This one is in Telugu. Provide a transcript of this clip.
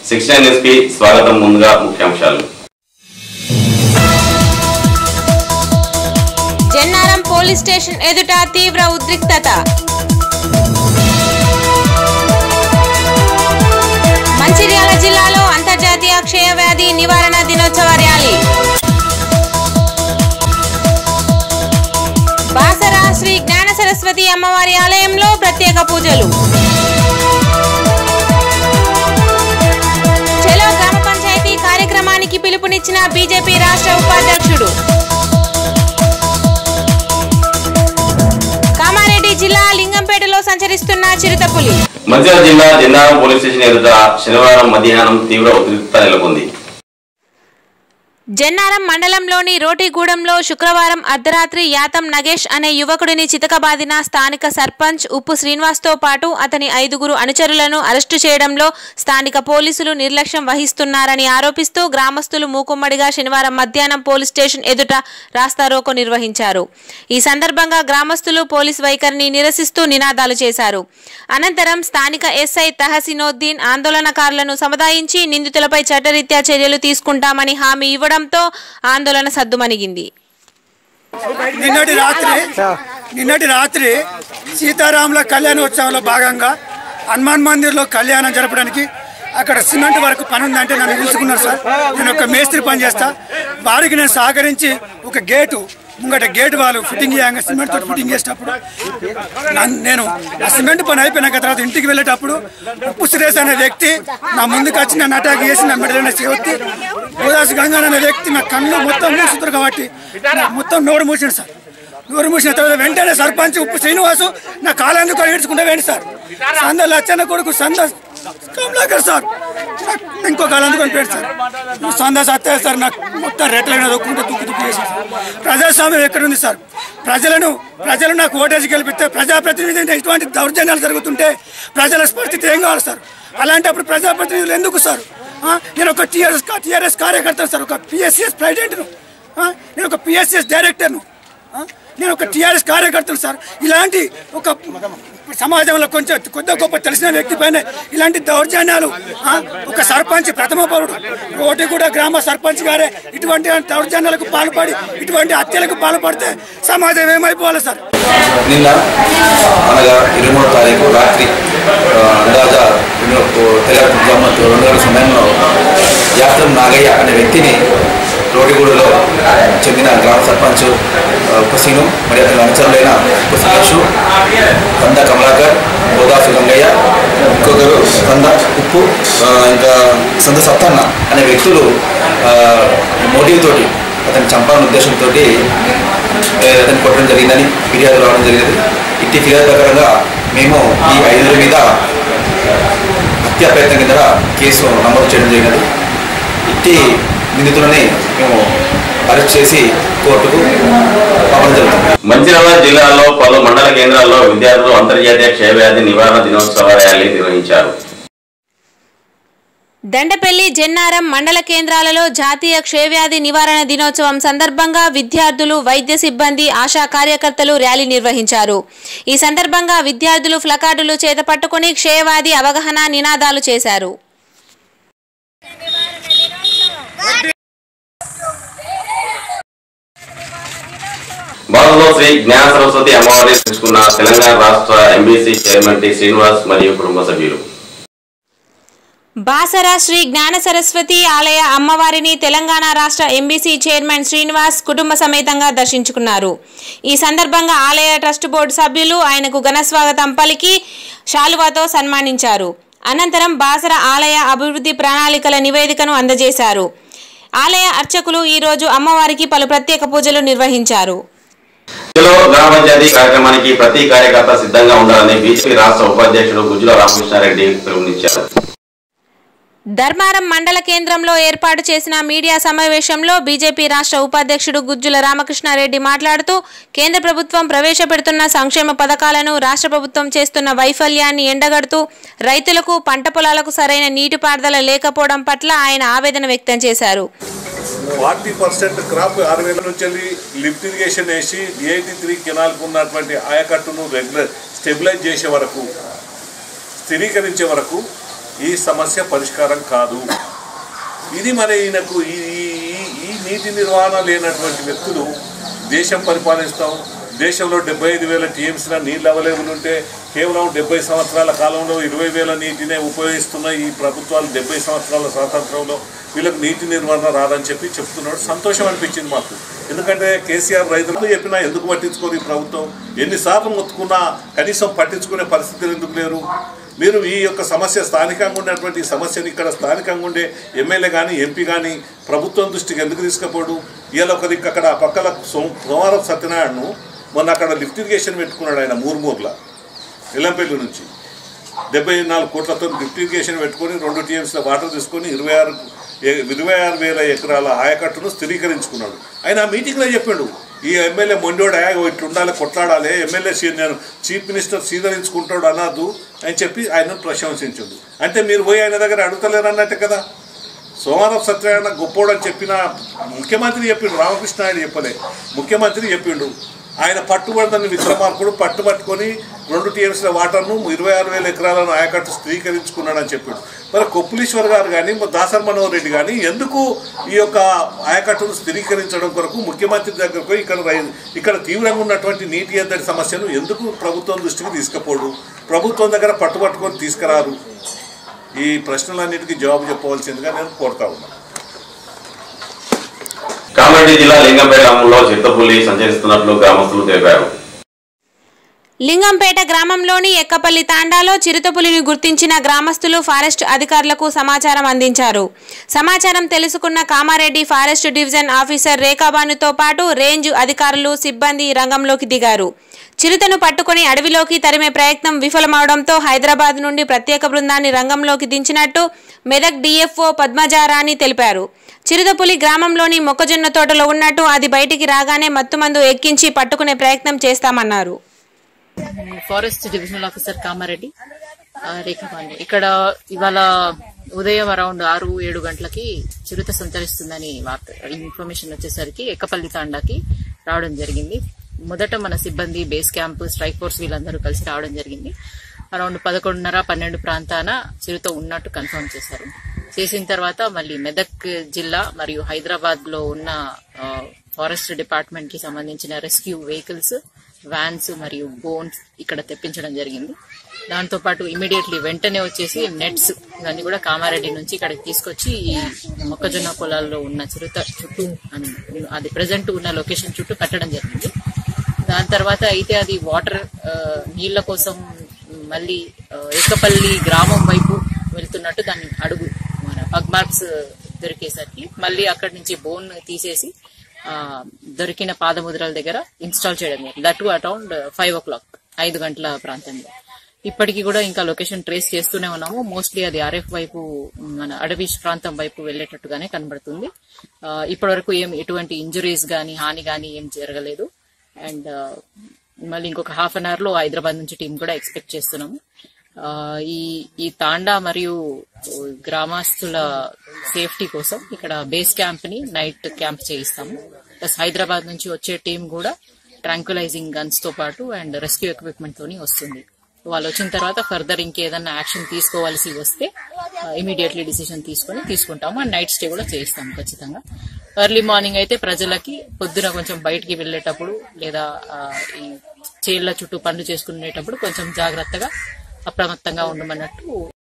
శిక్షణ న్యూస్ కి స్వాగతం ముందుగా ముఖ్యాంశాలు జన్నారం పోలీస్ స్టేషన్ ఎదుట తీవ్ర ఉద్రిక్తత మంచిర్యాల జిల్లాలో అంతర్జాతీయ క్షయవ్యాధి నివారణ దినోత్సవ ర్యాలీ బాసరా శ్రీ జ్ఞాన సరస్వతి అమ్మవారి ఆలయంలో ప్రత్యేక పూజలు చెలో గ్రామ పంచాయతీ కార్యక్రమానికి పిలుపునిచ్చిన బీజేపీ రాష్ట్ర ఉపాధ్యక్షుడు కామారెడ్డి జిల్లా లింగంపేటలో సంచరిస్తున్న చిరుతపులి మంచిర్యాల జిల్లా జన్నారం పోలీస్ స్టేషన్ ఎదుట శనివారం మధ్యాహ్నం తీవ్ర ఉద్రిక్తత నెలకొంది జన్నారం మండలంలోని రోటిగూడెంలో శుక్రవారం అర్ధరాత్రి యాతం నగేష్ అనే యువకుడిని చితకబాదిన స్థానిక సర్పంచ్ ఉప్పు శ్రీనివాస్తో పాటు అతని ఐదుగురు అనుచరులను అరెస్టు చేయడంలో స్థానిక పోలీసులు నిర్లక్ష్యం వహిస్తున్నారని ఆరోపిస్తూ గ్రామస్తులు మూకుమ్మడిగా శనివారం మధ్యాహ్నం పోలీస్ స్టేషన్ ఎదుట రాస్తారోకో నిర్వహించారు ఈ సందర్భంగా గ్రామస్తులు పోలీస్ వైఖరిని నిరసిస్తూ నినాదాలు చేశారు అనంతరం స్థానిక ఎస్ఐ తహసీనోద్దీన్ ఆందోళనకారులను సముదాయించి నిందితులపై చట్టరీత్యా చర్యలు తీసుకుంటామని హామీ ఇవ్వడంతో ఆందోళన సద్దుమణిగింది నిన్నటి రాత్రి నిన్నటి రాత్రి సీతారాముల కళ్యాణోత్సవంలో భాగంగా హనుమాన్ మందిర్లో కళ్యాణం జరపడానికి అక్కడ సిమెంట్ వరకు పని ఉందంటే నన్ను పిలుచుకున్నారు సార్ నేను ఒక మేస్త్రి పని చేస్తా వారికి నేను సహకరించి ఒక గేటు ముంగట గేట్ వాళ్ళు ఫిట్టింగ్ చేయంగా సిమెంట్ తోటి ఫిట్టింగ్ చేసేటప్పుడు నన్ను- నేను ఆ సిమెంట్ పని అయిపోయినాక తర్వాత ఇంటికి వెళ్ళేటప్పుడు ఉప్పు సురేష్ అనే వ్యక్తి నా ముందుకు వచ్చి నన్ను అటాక్ చేసి నా మెడలో చేవత్తి గోదాసు గంగా అనే వ్యక్తి నా కళ్ళు మొత్తం మూసుతారు కాబట్టి నా మొత్తం నోరు మూసిండు సార్ నోరు మూసిన తర్వాత వెంటనే సర్పంచ్ ఉప్పు శ్రీనివాసు నా కాలందుకు ఈడ్చుకుంటే వేయండి సార్ సంద లచ్చన్న కొడుకు సంద కమలాకర్ సార్ నాకు ఇంకో కాలందుకొని పేరు సార్ నువ్వు సంద సత్య సార్ నాకు మొత్తం రెట్లైన దొక్కుంటే దుక్కు దుక్కు చేసి ప్రజాస్వామ్యం ఎక్కడుంది సార్ ప్రజలను ప్రజలు నాకు ఓటేసి గెలిపిస్తే ప్రజాప్రతినిధి ఇటువంటి దౌర్జన్యాలు జరుగుతుంటే ప్రజల పరిస్థితి ఏం కావాలి సార్ అలాంటప్పుడు ప్రజాప్రతినిధులు ఎందుకు సార్ ఆ, నేను ఒక టీఆర్ఎస్ టీఆర్ఎస్ కార్యకర్తను సార్ ఒక పిఎస్సిఎస్ ప్రెసిడెంట్ను ఆ, నేను ఒక పిఎస్సిఎస్ డైరెక్టర్ను ఆ, నేను ఒక టీఆర్ఎస్ కార్యకర్తను సార్ ఇలాంటి ఒక సమాజంలో కొంచెం కొద్ది గొప్ప తెలిసిన వ్యక్తి పైన ఇలాంటి దౌర్జన్యాలు ఆ, ఒక సర్పంచ్ ప్రథమ పౌరుడు ఒకటి కూడా గ్రామ సర్పంచ్ గారే ఇటువంటి దౌర్జన్యాలకు పాల్పడి ఇటువంటి హత్యలకు పాల్పడితే సమాజం ఏమైపోవాలి సార్ నిన్న అనగా ఇరవై మూడో తారీఖు రాత్రి ఆ, అందాజా రెండు తెల్లవారు రెండు గంటల సమయంలో యాత్రం నాగయ్య అనే వ్యక్తిని రోడిగూడలో చెందిన గ్రామ సర్పంచ్ ఆ, కుసీను మరియు అతని అనుచరులైన కుసుమేషు కంద కమలాకర్ గోదాసు గంగయ్య ఇంకొకరు కంద ఉప్పు ఆ, ఇంకా సంద సత్తన్న అనే వ్యక్తులు ఆ, మోటివ్ తోటి అతన్ని చంపాలనే ఉద్దేశంతో అతన్ని కొట్టడం జరిగిందని ఫిర్యాదు రావడం జరిగింది ఇట్టి ఫిర్యాదు ప్రకారంగా మేము ఈ ఐదుగురి మీద హత్యా ప్రయత్నం కింద కేసు నమోదు చేయడం జరిగినది ఇట్టి నిందితులని మేము అరెస్ట్ చేసి కోర్టుకు పంపడం జరుగుతుంది మంచిర్యాల జిల్లాలో పలు మండల కేంద్రాల్లో విద్యార్థులు అంతర్జాతీయ క్షయవ్యాధి నివారణ దినోత్సవ ర్యాలీ నిర్వహించారు దండపల్లి జన్నారం మండల కేంద్రాలలో జాతీయ క్షయవ్యాధి నివారణ దినోత్సవం సందర్భంగా విద్యార్థులు వైద్య సిబ్బంది ఆశా కార్యకర్తలు ర్యాలీ నిర్వహించారు ఈ సందర్భంగా విద్యార్థులు ఫ్లకార్డులు చేతపట్టుకుని క్షయవ్యాధి అవగాహన నినాదాలు చేశారు బాలలో శ్రీ జ్ఞాన సరస్వతి అమ్మవారిని తెలుసుకున్న తెలంగాణ రాష్ట్ర ఎంబీసీ చైర్మన్ టి శ్రీనివాస్ మరియు కుటుంబ సభ్యులు బాసర శ్రీ జ్ఞాన సరస్వతి ఆలయ అమ్మవారిని తెలంగాణ రాష్ట్ర ఎంబీసీ చైర్మన్ శ్రీనివాస్ కుటుంబ సమేతంగా దర్శించుకున్నారు ఈ సందర్భంగా ఆలయ ట్రస్ట్ బోర్డు సభ్యులు ఆయనకు ఘనస్వాగతం పలికి శాలువాతో సన్మానించారు అనంతరం బాసర ఆలయ అభివృద్ధి ప్రణాళికల నివేదికను అందజేశారు ఆలయ అర్చకులు ఈరోజు అమ్మవారికి పలు ప్రత్యేక పూజలు నిర్వహించారు ఇందులో గ్రామ పంచాయతీ కార్యక్రమానికి ప్రతి కార్యకర్త సిద్ధంగా ఉండాలని బీజేపీ రాష్ట్ర ఉపాధ్యక్షుడు గుజ్జుల రామకృష్ణారెడ్డి పిలుపునిచ్చారు ధర్మారం మండల కేంద్రంలో ఏర్పాటు చేసిన మీడియా సమావేశంలో బీజేపీ రాష్ట్ర ఉపాధ్యక్షుడు గుజ్జుల రామకృష్ణారెడ్డి మాట్లాడుతూ కేంద్ర ప్రభుత్వం ప్రవేశపెడుతున్న సంక్షేమ పథకాలను రాష్ట్ర ప్రభుత్వం చేస్తున్న వైఫల్యాన్ని ఎండగడుతూ రైతులకు పంట పొలాలకు సరైన నీటిపారుదల లేకపోవడం పట్ల ఆయన ఆవేదన వ్యక్తం చేశారు ఫార్టీ పర్సెంట్ క్రాప్ ఆరు వేల నుంచి వెళ్ళి లిఫ్ట్ ఇరిగేషన్ వేసి డిఐటి త్రీ కెనాల్కు ఉన్నటువంటి ఆయకట్టును రెగ్యులర్ స్టెబిలైజ్ చేసే వరకు స్థిరీకరించే వరకు ఈ సమస్య పరిష్కారం కాదు ఇది మరి ఈయనకు ఈ ఈ- ఈ- ఈ నీటి నిర్వహణ లేనటువంటి వ్యక్తులు దేశం పరిపాలిస్తాం దేశంలో డెబ్బై ఐదు వేల టీఎంసీల నీళ్ళు అవైలబుల్ ఉంటే కేవలం డెబ్బై సంవత్సరాల కాలంలో ఇరవై వేల నీటినే ఉపయోగిస్తున్న ఈ ప్రభుత్వాలు డెబ్బై సంవత్సరాల స్వాతంత్రంలో వీళ్ళకి నీటి నిర్వహణ రాదని చెప్పి చెప్తున్నాడు సంతోషం అనిపించింది మాకు ఎందుకంటే కేసీఆర్ రైతులకు చెప్పినా ఎందుకు పట్టించుకోరు ఈ ప్రభుత్వం ఎన్నిసార్లు మొత్తుకున్నా కనీసం పట్టించుకునే పరిస్థితులు ఎందుకు లేరు మీరు ఈ యొక్క సమస్య స్థానికంగా ఉన్నటువంటి ఈ సమస్యని ఇక్కడ స్థానికంగా ఉండే ఎమ్మెల్యే కానీ ఎంపీ కానీ ప్రభుత్వం దృష్టికి ఎందుకు తీసుకుపోడు ఇవాళ ఒక దిక్కు అక్కడ ఆ పక్కల సోమ సోమవారం సత్యనారాయణను మొన్న అక్కడ లిఫ్ట్ ఇరిగేషన్ పెట్టుకున్నాడు ఆయన మూర్మూర్ల ఎల్లంపల్లి నుంచి డెబ్బై నాలుగు కోట్లతో లిఫ్ట్ ఇరిగేషన్ పెట్టుకొని రెండు టీఎంసీల వాటర్ తీసుకొని ఇరవై ఆరు ఏ- ఇరవై ఆరు వేల ఎకరాల ఆయకట్టును స్థిరీకరించుకున్నాడు ఆయన ఆ మీటింగ్లో చెప్పాడు ఈ ఎమ్మెల్యే మొండోడా ఇట్లా ఉండాలి కొట్లాడాలి ఎమ్మెల్యే సీ- నేను చీఫ్ మినిస్టర్ సీదరించుకుంటాడు అనద్దు అని చెప్పి ఆయనను ప్రశంసించాడు అంటే మీరు పోయి ఆయన దగ్గర అడుగుతలేరు అన్నట్టే కదా సోమవారం సత్యనారాయణ గొప్పోడు అని చెప్పిన ముఖ్యమంత్రి చెప్పిండు రామకృష్ణ ఆయన చెప్పలే ముఖ్యమంత్రి చెప్పిండు ఆయన పట్టుబడిన విక్రమార్కుడు పట్టుబట్టుకొని రెండు టీఎంసీల వాటర్ను ఇరవై ఆరు వేల ఎకరాలను ఆయకట్టు స్థిరీకరించుకున్నాడని చెప్పాడు మరి కొప్పులీశ్వర్ గారు కానీ దాసర్ మనోహర్ రెడ్డి కానీ ఎందుకు ఈ యొక్క ఆయకట్టును స్థిరీకరించడం కొరకు ముఖ్యమంత్రి దగ్గరకు ఇక్కడ రై- ఇక్కడ తీవ్రంగా ఉన్నటువంటి నీటి ఎద్దడి సమస్యను ఎందుకు ప్రభుత్వం దృష్టికి తీసుకుపోడు ప్రభుత్వం దగ్గర పట్టుబట్టుకొని తీసుకురారు ఈ ప్రశ్నలన్నిటికీ జవాబు చెప్పవలసిందిగా నేను కోరుతా ఉన్నాను కామారెడ్డి జిల్లా లింగంపేట గ్రామంలో చిత్తపులి సంచరిస్తున్నట్లు గ్రామస్తులు తెలిపారు లింగంపేట గ్రామంలోని ఎక్కపల్లి తాండాలో చిరుతపులిని గుర్తించిన గ్రామస్తులు ఫారెస్ట్ అధికారులకు సమాచారం అందించారు సమాచారం తెలుసుకున్న కామారెడ్డి ఫారెస్ట్ డివిజన్ ఆఫీసర్ రేఖాబానుతో పాటు రేంజ్ అధికారులు సిబ్బంది రంగంలోకి దిగారు చిరుతను పట్టుకుని అడవిలోకి తరిమే ప్రయత్నం విఫలమవడంతో హైదరాబాద్ నుండి ప్రత్యేక బృందాన్ని రంగంలోకి దించినట్టు మెదక్ డీఎఫ్ఓ పద్మజారాణి తెలిపారు చిరుతపులి గ్రామంలోని మొక్కజొన్న తోటలో ఉన్నట్టు అది బయటికి రాగానే మత్తుమందు ఎక్కించి పట్టుకునే ప్రయత్నం చేస్తామన్నారు ఫారెస్ట్ డివిజనల్ ఆఫీసర్ కామారెడ్డి ఆ, రేఖాపాండే ఇక్కడ ఇవాళ ఉదయం అరౌండ్ ఆరు ఏడు గంటలకి చిరుత సంచరిస్తుందని వార్త ఇన్ఫర్మేషన్ వచ్చేసరికి ఎక్కపల్లి తాండాకి రావడం జరిగింది మొదట మన సిబ్బంది బేస్ క్యాంప్ స్ట్రైక్ ఫోర్స్ వీళ్ళందరూ కలిసి రావడం జరిగింది అరౌండ్ పదకొండున్నర పన్నెండు ప్రాంతాన చిరుత ఉన్నట్టు కన్ఫర్మ్ చేశారు చేసిన తర్వాత మళ్ళీ మెదక్ జిల్లా మరియు హైదరాబాద్ లో ఉన్న ఆ, ఫారెస్ట్ డిపార్ట్మెంట్ కి సంబంధించిన రెస్క్యూ వెహికల్స్ వ్యాన్స్ మరియు బోన్స్ ఇక్కడ తెప్పించడం జరిగింది దాంతో పాటు ఇమీడియట్లీ వెంటనే వచ్చేసి నెట్స్ ఇవన్నీ కూడా కామారెడ్డి నుంచి ఇక్కడికి తీసుకొచ్చి ఈ మొక్కజొన్న పొలాల్లో ఉన్న చిరుత చుట్టూ అని అది ప్రజెంట్ ఉన్న లొకేషన్ చుట్టూ కట్టడం జరిగింది దాని తర్వాత అయితే అది వాటర్ నీళ్ల కోసం మళ్ళీ ఆ, ఎక్కపల్లి గ్రామం వైపు వెళ్తున్నట్టు దాన్ని అడుగు మన పగ్ మార్క్స్ దొరికేసరికి మళ్ళీ అక్కడి నుంచి బోన్ తీసేసి ఆ, దొరికిన పాదముద్రల దగ్గర ఇన్స్టాల్ చేయడం జరిగింది that around five o'clock ఐదు గంటల ప్రాంతంలో ఇప్పటికీ కూడా ఇంకా లొకేషన్ ట్రేస్ చేస్తూనే ఉన్నాము మోస్ట్లీ అది ఆర్ఎఫ్ వైపు మన అడవి ప్రాంతం వైపు వెళ్లేటట్టుగానే కనబడుతుంది ఆ, ఇప్పటివరకు ఏం ఎటువంటి ఇంజురీస్ గానీ హాని గానీ ఏం జరగలేదు అండ్ మళ్ళీ ఇంకొక హాఫ్ అన్ అవర్ లో హైదరాబాద్ నుంచి టీం కూడా ఎక్స్పెక్ట్ చేస్తున్నాము ఆ, ఈ ఈ తాండా మరియు గ్రామస్తుల సేఫ్టీ కోసం ఇక్కడ బేస్ క్యాంప్ ని నైట్ క్యాంప్ చేయిస్తాము ప్లస్ హైదరాబాద్ నుంచి వచ్చే టీం కూడా ట్రాంకులైజింగ్ గన్స్ తో పాటు అండ్ రెస్క్యూ ఎక్విప్మెంట్ తోని వస్తుంది వాళ్ళు వచ్చిన తర్వాత ఫర్దర్ ఇంకేదన్నా యాక్షన్ తీసుకోవాల్సి వస్తే ఇమీడియట్లీ డిసిషన్ తీసుకొని తీసుకుంటాము అండ్ నైట్ స్టే కూడా చేయిస్తాము ఖచ్చితంగా ఎర్లీ మార్నింగ్ అయితే ప్రజలకి పొద్దున కొంచెం బయటికి వెళ్ళేటప్పుడు లేదా ఆ, ఈ చేళ్ల చుట్టూ పనులు చేసుకునేటప్పుడు కొంచెం జాగ్రత్తగా అప్రమత్తంగా ఉండమన్నట్టు